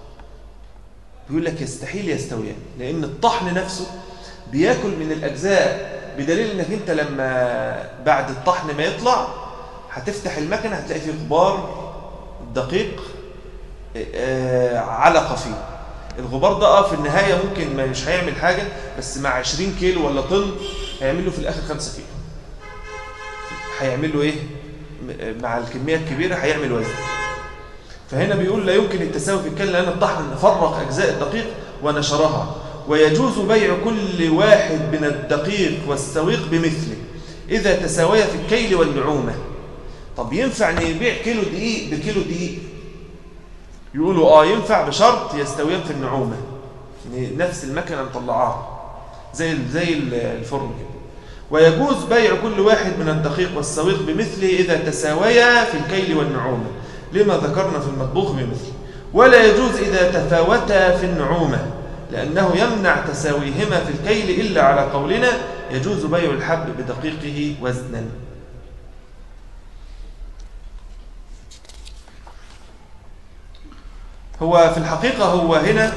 بيقول لك يستحيل يستويان لأن الطحن نفسه بياكل من الأجزاء بدليل أنك أنت لما بعد الطحن ما يطلع هتفتح المكنة هتلاقي فيه غبار دقيق آه، علقة فيه الغبار ده اه في النهاية ممكن ما مش هيعمل حاجة بس مع 20 كيلو ولا طن هيعمل له في الآخر 5 كيلو هيعمل له ايه م- مع الكمية الكبيرة هيعمل وزن فهنا بيقول لا يمكن التساوي في الكلام لأن الطحن فرق أجزاء الدقيق ونشرها ويجوز بيع كل واحد من الدقيق والسويق بمثله إذا تساويا في الكيل والنعومة طب ينفع نبيع كيلو دقيق بكيلو دقيق يقولوا اه ينفع بشرط يستويان في النعومة يعني نفس المكنة مطلعاها زي زي الفرن كده ويجوز بيع كل واحد من الدقيق والسويق بمثله إذا تساويا في الكيل والنعومة لما ذكرنا في المطبوخ بمثله ولا يجوز إذا تفاوتا في النعومة لأنه يمنع تساويهما في الكيل إلا على قولنا يجوز بيع الحب بدقيقه وزنا هو في الحقيقة هو هنا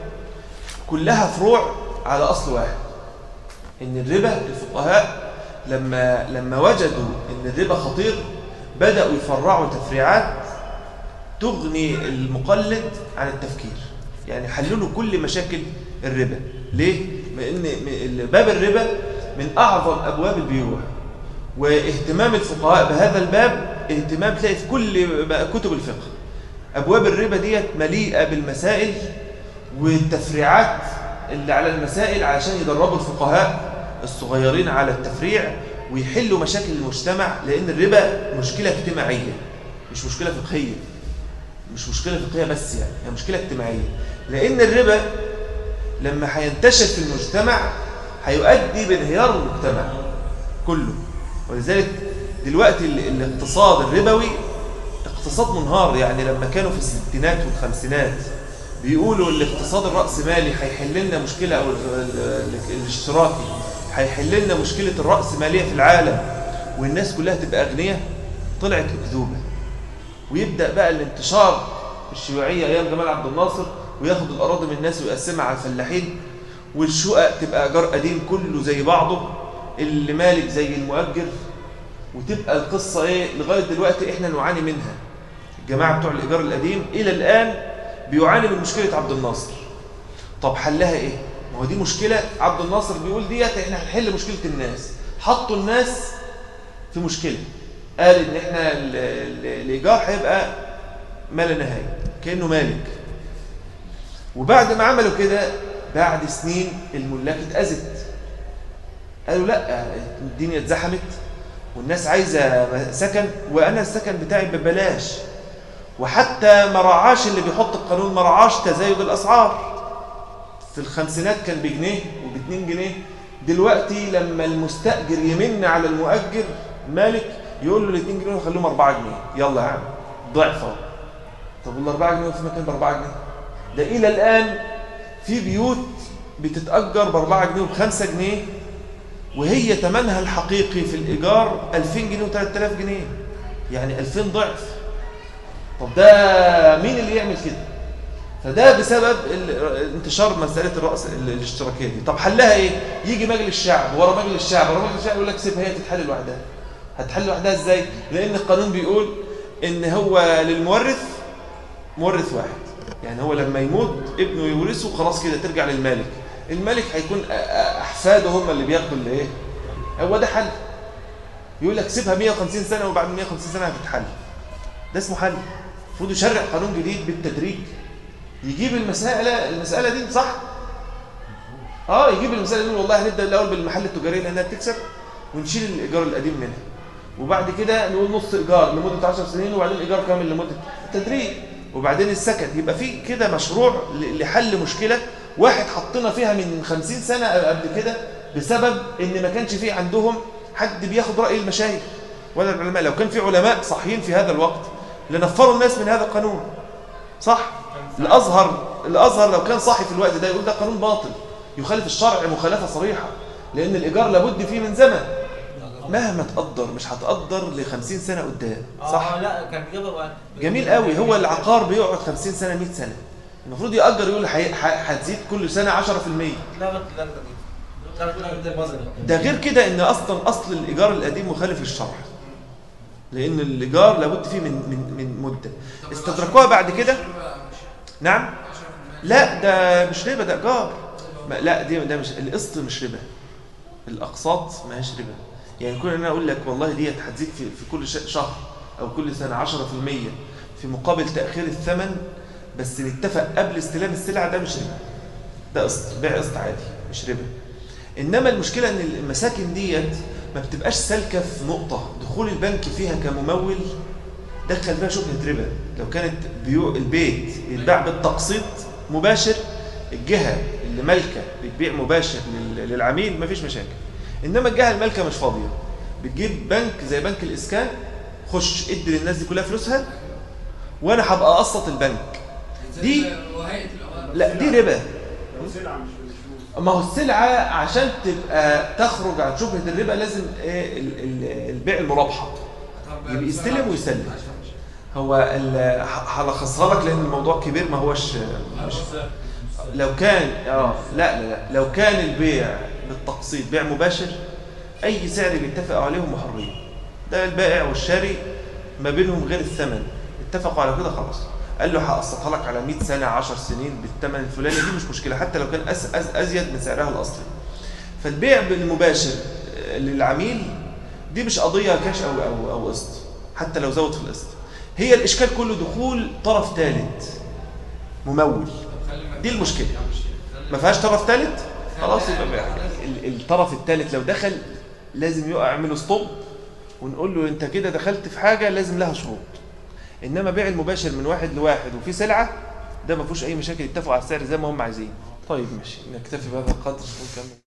كلها فروع على أصل واحد إن الربا الفقهاء لما لما وجدوا إن الربا خطير بدأوا يفرعوا تفريعات تغني المقلد عن التفكير يعني حللوا كل مشاكل الربا ليه؟ لأن م- باب الربا من أعظم أبواب البيوع واهتمام الفقهاء بهذا الباب اهتمام تلاقي في كل كتب الفقه أبواب الربا ديت مليئة بالمسائل والتفريعات اللي على المسائل علشان يدربوا الفقهاء الصغيرين على التفريع ويحلوا مشاكل المجتمع لأن الربا مشكلة اجتماعية مش مشكلة فقهية مش مشكلة فقهية بس يعني هي مشكلة اجتماعية لأن الربا لما هينتشر في المجتمع هيؤدي بانهيار المجتمع كله ولذلك دلوقتي ال- الاقتصاد الربوي اقتصاد منهار يعني لما كانوا في الستينات والخمسينات بيقولوا الاقتصاد الرأسمالي هيحل لنا مشكلة أو ال- ال- ال- الاشتراكي هيحل لنا مشكلة الرأسمالية في العالم والناس كلها تبقى أغنياء طلعت أكذوبة ويبدأ بقى الانتشار الشيوعية أيام جمال عبد الناصر وياخد الأراضي من الناس ويقسمها على الفلاحين والشقق تبقى إيجار قديم كله زي بعضه اللي مالك زي المؤجر وتبقى القصة إيه لغاية دلوقتي إحنا نعاني منها الجماعة بتوع الإيجار القديم إلى الآن بيعاني من مشكلة عبد الناصر طب حلها إيه؟ ما هو دي مشكلة عبد الناصر بيقول ديت إحنا هنحل مشكلة الناس حطوا الناس في مشكلة قال إن إحنا ال- ال- الإيجار هيبقى ما لا نهاية كأنه مالك وبعد ما عملوا كده بعد سنين الملاك اتأذت قالوا لا الدنيا اتزحمت والناس عايزة سكن وأنا السكن بتاعي ببلاش وحتى ما رعاش اللي بيحط القانون ما رعاش تزايد الأسعار في الخمسينات كان بجنيه وباتنين جنيه دلوقتي لما المستأجر يمن على المؤجر مالك يقول له الاتنين جنيه وخليهم أربعة جنيه يلا يا عم ضعف اهو طب والأربعة جنيه وفي مكان بأربعة جنيه ده إلى الآن في بيوت بتتأجر بأربعة جنيه وبخمسة جنيه وهي ثمنها الحقيقي في الإيجار 2000 جنيه و3000 جنيه يعني 2000 ضعف طب ده مين اللي يعمل كده فده بسبب ال- انتشار مسألة الرأس ال- الاشتراكية دي طب حلها ايه يجي مجلس الشعب ورا مجلس الشعب ورا مجلس الشعب يقول لك سيبها هي تتحل لوحدها هتحل لوحدها ازاي لان القانون بيقول ان هو للمورث مورث واحد يعني هو لما يموت ابنه يورثه خلاص كده ترجع للمالك الملك هيكون أ- أ- احفاده هم اللي بياخدوا اللي ايه هو ده حل يقول لك سيبها 150 سنه وبعد 150 سنه هتتحل ده اسمه حل المفروض يشرع قانون جديد بالتدريج يجيب المساله المساله دي صح اه يجيب المساله دي يقول والله هنبدا الاول بالمحل التجاري لانها بتكسب ونشيل الايجار القديم منها وبعد كده نقول نص ايجار لمده 10 سنين وبعدين ايجار كامل لمده تدريج وبعدين السكن يبقى في كده مشروع ل- لحل مشكله واحد حطينا فيها من 50 سنه قبل كده بسبب ان ما كانش في عندهم حد بياخد راي المشايخ ولا العلماء لو كان في علماء صحيين في هذا الوقت لنفروا الناس من هذا القانون صح الازهر الازهر لو كان صاحي في الوقت ده يقول ده قانون باطل يخالف الشرع مخالفه صريحه لان الايجار لابد فيه من زمن مهما تقدر مش هتقدر ل 50 سنه قدام صح اه لا كان بيجيبها بقى جميل قوي هو العقار بيقعد 50 سنه 100 سنه المفروض يأجر يقول هي- ح- هتزيد كل سنه 10% لا لا لا لا لا لا ده بازل ده غير كده ان اصلا اصل الايجار القديم مخالف للشرع لان الايجار لابد فيه من من من مده طب استدركوها بعد كده مش ربا مش- نعم 10% لا ده مش ربا ده ايجار ما- لا دي ده مش القسط مش ربا الاقساط ما هيش ربا يعني كون ان انا اقول لك والله ديت هتزيد في, في كل ش- شهر او كل سنه 10% في مقابل تاخير الثمن بس نتفق قبل استلام السلعه ده مش ربا ده قسط بيع قسط عادي مش ربا انما المشكله ان المساكن ديت ما بتبقاش سالكه في نقطه دخول البنك فيها كممول دخل فيها شبهه ربا لو كانت بيوع البيت يتباع بالتقسيط مباشر الجهه اللي مالكه بتبيع مباشر لل- للعميل مفيش مشاكل انما الجهه المالكه مش فاضيه بتجيب بنك زي بنك الاسكان خش ادي للناس دي كلها فلوسها وانا هبقى اقسط البنك دي- وهيئه الأوامر. لا دي ربا لو سلعه مش بالفلوس ما هو السلعة عشان تبقى تخرج عن شبهة الربا لازم إيه ال- ال- البيع المرابحة طب يبقى يستلم بسرعة. ويسلم. عشان مش- هو ال- ه- هلخصها لك لأن الموضوع كبير ما هوش مش لو كان اه لا لا لا لو كان البيع بالتقسيط بيع مباشر أي سعر بيتفقوا عليه هم حرين ده البائع والشاري ما بينهم غير الثمن اتفقوا على كده خلاص قال له هقسطها لك على 100 سنة 10 سنين بالثمن الفلاني دي مش مشكلة حتى لو كان أز أز أزيد من سعرها الأصلي فالبيع بالمباشر آه، للعميل دي مش قضية كاش أو أو أو قسط حتى لو زود في القسط هي الإشكال كله دخول طرف ثالث ممول طب خلي دي المشكلة. يا عم الشيخ، خلي- ما فيهاش طرف ثالث خلاص خلي- يبقى بيع. ال- الطرف الثالث لو دخل لازم يقع يعمله ستوب ونقول له انت كده دخلت في حاجه لازم لها شروط انما بيع المباشر من واحد لواحد وفي سلعه ده ما فيهوش اي مشاكل يتفقوا على السعر زي ما هم عايزين طيب ماشي نكتفي بهذا القدر ونكمل